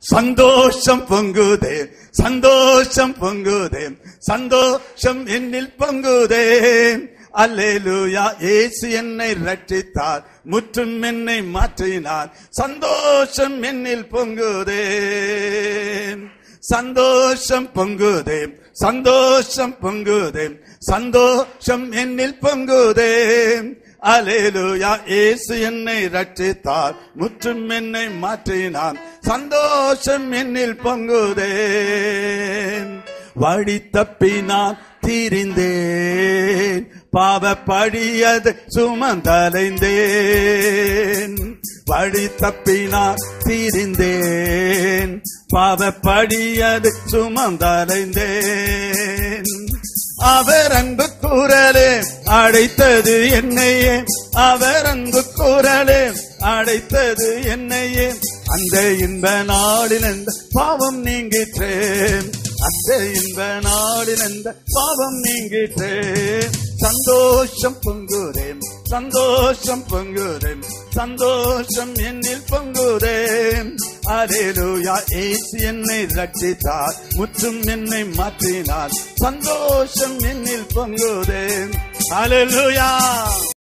சந்தோஷம் பொங்குதே சந்தோஷம் பொங்குதே சந்தோஷம் என்னில் பொங்குதே அல்லேலூயா இயேசு என்னை ரட்சித்தார் முற்றும் என்னை மாற்றினார் சந்தோஷம் என்னில் பொங்குதே சந்தோஷம் பொங்குதே சந்தோஷம் பொங்குதே சந்தோஷம் என்னில் பொங்குதே அலேலுயா இயேசு என்னை ரட்சித்தார் முற்றும் என்னை மாற்றினான் சந்தோஷம் என்னில் பொங்குதே வழி தப்பினான் தீரிந்தேன் பாவ படியது சுமந்தலைந்தேன் வழி தப்பினான் தீரிந்தேன் பாவ படியது சுமந்தலைந்தேன் அவர் அன்பு குரலே அடைத்தது என்னையே அவர் அன்பு குரலே அடைத்தது என்னையே அந்த இன்ப நாளில் அந்த பாவம் நீங்கிற்றே அந்த இன்ப நாளில் அந்த பாவம் நீங்கிற்றே சந்தோஷம் பொங்குதேன் சந்தோஷம் பொங்குதேன் சந்தோஷம் என்னில் பொங்குதேன் அலேலூயா ஏசு என்னை ரட்சித்தார் முற்றும் என்னை மாற்றினார் சந்தோஷம் என்னில் பொங்குதேன் அலேலூயா